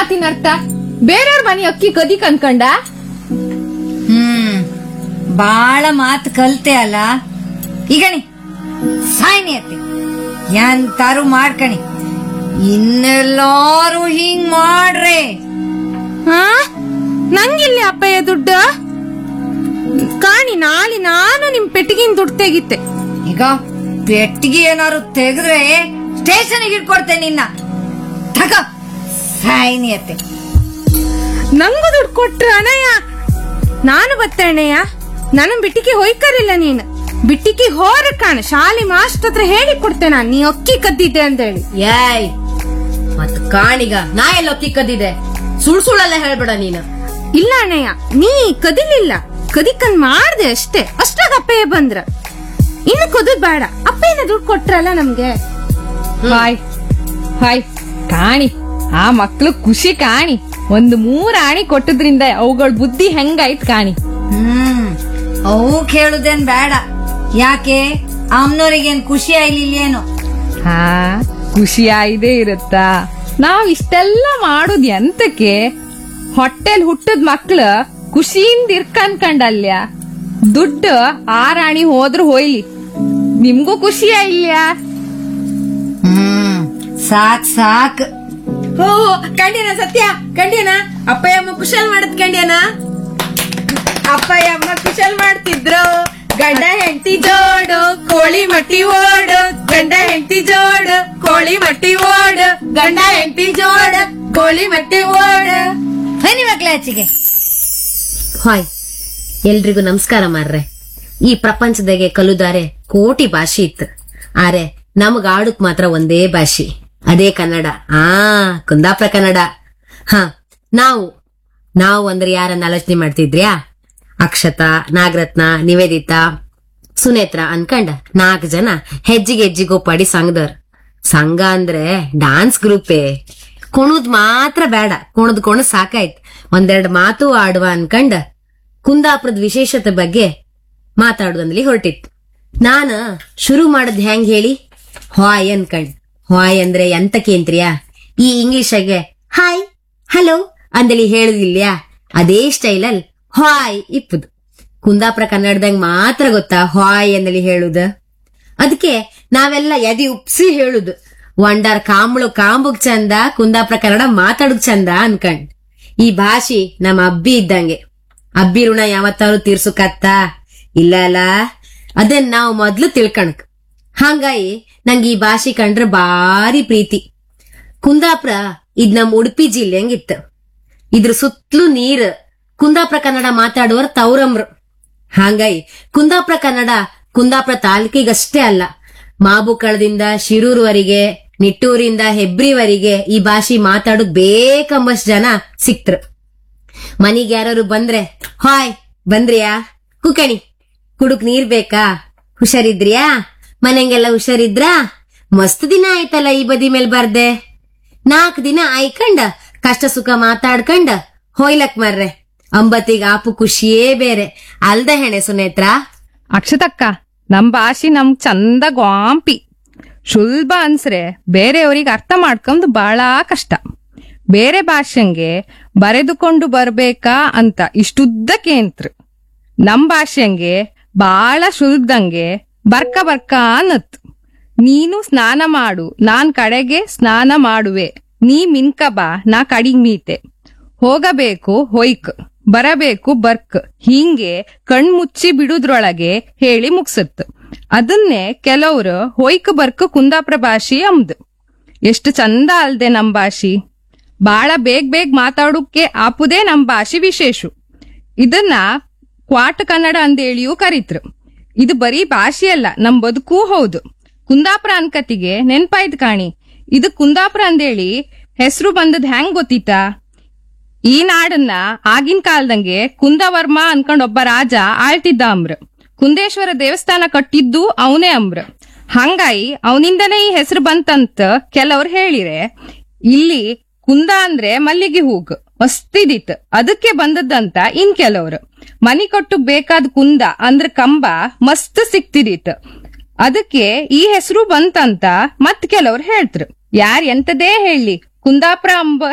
ಮಾತಿನ ಅರ್ಥ ಬೇರೆಯವ್ರ ಮನೆ ಅಕ್ಕಿ ಕದಿ ಕನ್ಕಂಡ ಹ್ಮ್ ಬಾಳ ಮಾತು ಕಲ್ತೆ ಅಲ್ಲ ಈಗಣಿ ಸಾಯ್ನಿ ಅತ್ತೆ ಎಂತಾರು ಮಾಡ್ಕಣಿ ಇನ್ನೆಲ್ಲಾರು ಹಿಂಗ್ ಮಾಡ್ರೆ ಹಾ ನಂಗಿಲ್ಲಿ ಅಪ್ಪಯ್ಯ ದುಡ್ಡು ಕಾಣಿ ನಾಳೆ ನಾನು ನಿಮ್ ಪೆಟ್ಟಿಗಿನ ದುಡ್ಡು ತೆಗಿತೆ ಈಗ ಪೆಟ್ಟಿಗೆ ಏನಾರು ತೆಗೆದ್ರೆ ಸ್ಟೇಷನ್ಗೆ ಇಟ್ಕೊಡ್ತೇನೆ ನಿನ್ನ ತಗ ಸಾಯ್ನಿ ಅತ್ತೆ ನಂಗೂ ದುಡ್ಡು ಕೊಟ್ರ ಅಣ್ಣಯ್ಯ ನಾನು ಬತ್ತೆ ಅಣ್ಣಯ್ಯ ನಾನು ಬಿಟ್ಟಿಗೆ ಹೊಯ್ಕರಿಲ್ಲ ನೀನು ಬಿಟ್ಟಿಗೆ ಹೋರ ಕಾಣ ಶಾಲೆ ಮಾಸ್ಟರ್ ಹತ್ರ ಹೇಳಿ ಕೊಡ್ತೆ ನಾನು ನೀ ಅಕ್ಕಿ ಕದ್ದಿದ್ದೆ ಅಂತ ಹೇಳಿ ಏಯ್ ಮತ್ ಕಾಣಿಗ ನಾ ಎಲ್ಲ ಅಕ್ಕಿ ಕದ್ದಿದೆ ಸುಳ್ ಸುಳ್ಳೆಲ್ಲ ಹೇಳ್ಬೇಡ ನೀನು ಇಲ್ಲ ಅಣ್ಣಯ್ಯ ನೀ ಕದಿಲಿಲ್ಲ ಕದಿಕಂದ್ ಮಾಡ್ದೆ ಅಷ್ಟೇ ಅಷ್ಟಾಗ ಅಪ್ಪಯ್ಯ ಬಂದ್ರ ಇನ್ನು ಕದದ್ ಬೇಡ ಅಪ್ಪಯ್ಯನ ದುಡ್ಡು ಕೊಟ್ರಲ್ಲ ನಮ್ಗೆ ಹಾಯ್ ಹಾಯ್ ಕಾಣಿ ಆ ಮಕ್ಳು ಖುಷಿ ಕಾಣಿ ಒಂದು ಮೂರ್ ಆಣಿ ಕೊಟ್ಟದ್ರಿಂದ ಅವುಗಳ ಬುದ್ಧಿ ಹೆಂಗಾಯ್ತ್ ಕಾಣಿ ಹ್ಮ್ ಅವು ಕೇಳುದೇನ್ ಬೇಡ ಯಾಕೆ ಅಮ್ನೋರಿಗೇನ್ ಖುಷಿ ಆಗ್ಲಿಲ್ಲೇನು ಹಾ ಖುಷಿ ಆಯ್ದೇ ಇರುತ್ತಾ ನಾವ್ ಇಷ್ಟೆಲ್ಲ ಮಾಡುದ್ ಎಂತಕ್ಕೆ ಹೊಟ್ಟೆಲ್ ಹುಟ್ಟದ್ ಮಕ್ಳು ಖುಷಿಯಿಂದ ಇರ್ಕನ್ಕಂಡಲ್ಯ ದುಡ್ಡು ಆರಾಣಿ ಹೋದ್ರು ಹೋಯ್ಲಿ ನಿಮ್ಗೂ ಖುಷಿ ಇಲ್ಯಾ ಹ್ಮ್ ಸಾಕ್ ಸಾಕ್ ಓ ಕಂಡ್ಯಾನ ಸತ್ಯ ಕಂಡ್ಯಾನ ಅಪ್ಪಯ್ಯ ಅಮ್ಮ ಕುಶಲ್ ಮಾಡದ್ ಕಂಡ್ಯಾನ ಅಪ್ಪಯ್ಯ ಅಮ್ಮ ಕುಶಲ್ ಮಾಡ್ತಿದ್ರು ಗಂಡ ಹೆಂಡತಿ ಜೋಡು ಕೋಳಿ ಮಟ್ಟಿ ಓಡು ಗಂಡ ಹೆಂಡತಿ ಜೋಡು ಕೋಳಿ ಮಟ್ಟಿ ಓಡು ಗಂಡ ಹೆಂಡತಿ ಜೋಡು ಕೋಳಿ ಮಟ್ಟಿ ಓಡು ಬನ್ನಿ ಮಕ್ಳ ಆಚೆಗೆ ಹಾಯ್ ಎಲ್ರಿಗೂ ನಮಸ್ಕಾರ ಮಾರ್ರೆ ಈ ಪ್ರಪಂಚದಾಗೆ ಕಲುದಾರೆ ಕೋಟಿ ಭಾಷೆ ಇತ್ತು ಆರೆ ನಮಗ್ ಆಡುಕ್ ಮಾತ್ರ ಒಂದೇ ಭಾಷೆ ಅದೇ ಕನ್ನಡ ಆ ಕುಂದಾಪುರ ಕನ್ನಡ ಹ ನಾವು ನಾವು ಅಂದ್ರೆ ಯಾರನ್ನ ಆಲೋಚನೆ ಮಾಡ್ತಿದ್ರ್ಯಾ ಅಕ್ಷತಾ ನಾಗರತ್ನ ನಿವೇದಿತಾ ಸುನೇತ್ರ ಅನ್ಕಂಡ ನಾಲ್ಕು ಜನ ಹೆಜ್ಜಿಗೆ ಹೆಜ್ಜಿಗೂ ಪಡಿ ಸಂಘದವ್ರ ಸಂಘ ಅಂದ್ರೆ ಡಾನ್ಸ್ ಗ್ರೂಪೇ ಕುಣುದ್ ಮಾತ್ರ ಬೇಡ ಕುಣದ್ ಕುಣದ್ ಸಾಕಾಯ್ತ್ ಒಂದೆರಡು ಮಾತು ಆಡುವ ಅನ್ಕಂಡ ಕುಂದಾಪುರದ ವಿಶೇಷತೆ ಬಗ್ಗೆ ಮಾತಾಡುದಂದ್ಲಿ ಹೊರಟಿತ್ತು ನಾನ ಶುರು ಮಾಡದ್ ಹೆಂಗ್ ಹೇಳಿ ಹಾಯ್ ಅನ್ಕಂಡ್ ಹಾಯ್ ಅಂದ್ರೆ ಎಂತಕೇಂತ್ರಿಯಾ ಈ ಇಂಗ್ಲಿಷಾಗೆ ಹಾಯ್ ಹಲೋ ಅಂದಲಿ ಹೇಳುದಿಲ್ಯಾ ಅದೇ ಸ್ಟೈಲಲ್ ಹಾಯ್ ಇಪ್ಪುದು ಕುಂದಾಪುರ ಕನ್ನಡದಂಗ್ ಮಾತ್ರ ಗೊತ್ತಾ ಹಾಯ್ ಅಂದಲಿ ಹೇಳುದ ಅದಕ್ಕೆ ನಾವೆಲ್ಲ ಎದಿ ಉಪ್ಸಿ ಹೇಳುದು ವಂಡಾರ್ ಕಾಂಬಳು ಕಾಂಬುಗ್ ಚಂದ ಕುಂದಾಪುರ ಕನ್ನಡ ಮಾತಾಡುಗ್ ಚಂದ ಅನ್ಕಂಡ್ ಈ ಭಾಷೆ ನಮ್ಮ ಅಬ್ಬಿ ಇದ್ದಂಗೆ ಅಬ್ಬಿ ಋಣ ಯಾವತ್ತಾರು ತೀರ್ಸುಕತ್ತ ಇಲ್ಲ ಅಲ್ಲ ಅದನ್ನ ನಾವು ಮೊದ್ಲು ತಿಳ್ಕಣಕ್ ಹಂಗಾಗಿ ನಂಗೆ ಈ ಭಾಷೆ ಕಂಡ್ರೆ ಬಾರಿ ಪ್ರೀತಿ ಕುಂದಾಪುರ ಇದ್ ನಮ್ ಉಡುಪಿ ಜಿಲ್ಲೆ ಹಂಗಿತ್ತು ಇದ್ರ ಸುತ್ತಲೂ ನೀರ್ ಕುಂದಾಪುರ ಕನ್ನಡ ಮಾತಾಡುವರ್ ತೌರಮ್ರು ಹಾಂಗಾಗಿ ಕುಂದಾಪುರ ಕನ್ನಡ ಕುಂದಾಪುರ ತಾಲೂಕಿಗಷ್ಟೇ ಅಲ್ಲ ಮಾಬುಕಳದಿಂದ ಶಿರೂರ್ವರೆಗೆ ನಿಟ್ಟೂರಿಂದ ಹೆಬ್ರಿವರೆಗೆ ಈ ಭಾಷೆ ಮಾತಾಡೋದ್ ಬೇಕಂಬಷ್ಟ್ ಜನ ಸಿಕ್ತ್ರು ಮನಿಗ್ ಯಾರು ಬಂದ್ರೆ ಹಾಯ್ ಬಂದ್ರಿಯಾ ಕುಕಣಿ ಕುಡುಕ್ ನೀರ್ ಬೇಕಾ ಹುಷಾರಿದ್ರಿಯಾ ಮನೆಗೆಲ್ಲ ಹುಷಾರಿದ್ರಾ ಮಸ್ತ್ ದಿನ ಆಯ್ತಲ್ಲ ಈ ಬದಿ ಮೇಲ್ ಬರ್ದೆ ನಾಲ್ಕ್ ದಿನ ಆಯ್ಕಂಡ ಕಷ್ಟ ಸುಖ ಮಾತಾಡ್ಕಂಡ ಹೋಯ್ಲಕ್ ಮರ್ರೆ ಅಂಬತ್ತಿಗ್ ಆಪು ಖುಷಿಯೇ ಬೇರೆ ಅಲ್ದ ಹೆಣೆ ಸುನೇತ್ರ ಅಕ್ಷತಕ್ಕ ನಮ್ ಭಾಷೆ ನಮ್ ಚಂದ ಗಾಂಪಿ ಸುಲಭ ಅನ್ಸ್ರೆ ಬೇರೆಯವ್ರಿಗೆ ಅರ್ಥ ಮಾಡ್ಕೊಂಡ್ ಬಹಳ ಕಷ್ಟ ಬೇರೆ ಭಾಷೆಂಗೆ ಬರೆದುಕೊಂಡು ಬರ್ಬೇಕಾ ಅಂತ ಇಷ್ಟುದ್ದಕ್ಕೆ ಅಂತ್ರು ನಮ್ ಭಾಷೆಂಗೆ ಬಾಳ ಸುಲಭದಂಗೆ ಬರ್ಕ ಬರ್ಕ ಅನ್ನತ್ ನೀನು ಸ್ನಾನ ಮಾಡು ನಾನ್ ಕಡೆಗೆ ಸ್ನಾನ ಮಾಡುವೆ ನೀ ಮಿನ್ಕ ಬಾ ನಾ ಕಡಿಗ್ ಮೀತೆ ಹೋಗಬೇಕು ಹೊಯ್ಕ್ ಬರಬೇಕು ಬರ್ಕ್ ಹೀಂಗೆ ಕಣ್ಮುಚ್ಚಿ ಬಿಡುದ್ರೊಳಗೆ ಹೇಳಿ ಮುಗ್ಸತ್ ಅದನ್ನೇ ಕೆಲವ್ರು ಹೊಯ್ಕ್ ಬರ್ಕ್ ಕುಂದಾಪುರ ಭಾಷೆ ಅಂಬ್ದು ಎಷ್ಟು ಚಂದ ಅಲ್ದೆ ನಮ್ ಭಾಷೆ ಬಾಳ ಬೇಗ ಬೇಗ ಮಾತಾಡೋಕೆ ಆಪುದೇ ನಮ್ ಭಾಷೆ ವಿಶೇಷ ಇದನ್ನ ಕ್ವಾಟ ಕನ್ನಡ ಅಂದೇಳಿಯೂ ಕರೀತ್ರು ಇದು ಬರೀ ಭಾಷೆ ಅಲ್ಲ ನಮ್ ಬದುಕೂ ಹೌದು ಕುಂದಾಪುರ ಅನ್ಕತಿಗೆ ನೆನ್ಪಾಯ್ತು ಕಾಣಿ ಇದು ಕುಂದಾಪುರ ಅಂದೇಳಿ ಹೆಸರು ಬಂದದ್ ಹೆಂಗ್ ಗೊತ್ತಿತ್ತಾ ಈ ನಾಡನ್ನ ಆಗಿನ ಕಾಲದಂಗೆ ಕುಂದವರ್ಮ ಅನ್ಕೊಂಡ್ ಒಬ್ಬ ರಾಜ ಆಳ್ತಿದ್ದ ಅಂಬ್ರ ಕುಂದೇಶ್ವರ ದೇವಸ್ಥಾನ ಕಟ್ಟಿದ್ದು ಅವನೇ ಅಂಬ್ರ ಹಂಗಾಗಿ ಅವನಿಂದನೇ ಈ ಹೆಸರು ಬಂತಂತ ಕೆಲವ್ರು ಹೇಳಿರೆ ಇಲ್ಲಿ ಕುಂದ ಅಂದ್ರೆ ಮಲ್ಲಿಗೆ ಹೂಗ್ ಮಸ್ತಿದಿತ್ ಅದಕ್ಕೆ ಬಂದದ್ದಂತ ಇನ್ ಕೆಲವ್ರು ಮನಿ ಕೊಟ್ಟು ಬೇಕಾದ ಕುಂದ ಅಂದ್ರ ಕಂಬ ಮಸ್ತ್ ಸಿಕ್ತಿದಿತ್ ಅದಕ್ಕೆ ಈ ಹೆಸರು ಬಂತಂತ ಮತ್ ಕೆಲವ್ರು ಹೇಳ್ತ್ರು ಯಾರ್ ಎಂತದೇ ಹೇಳಿ ಕುಂದಾಪುರ ಅಂಬ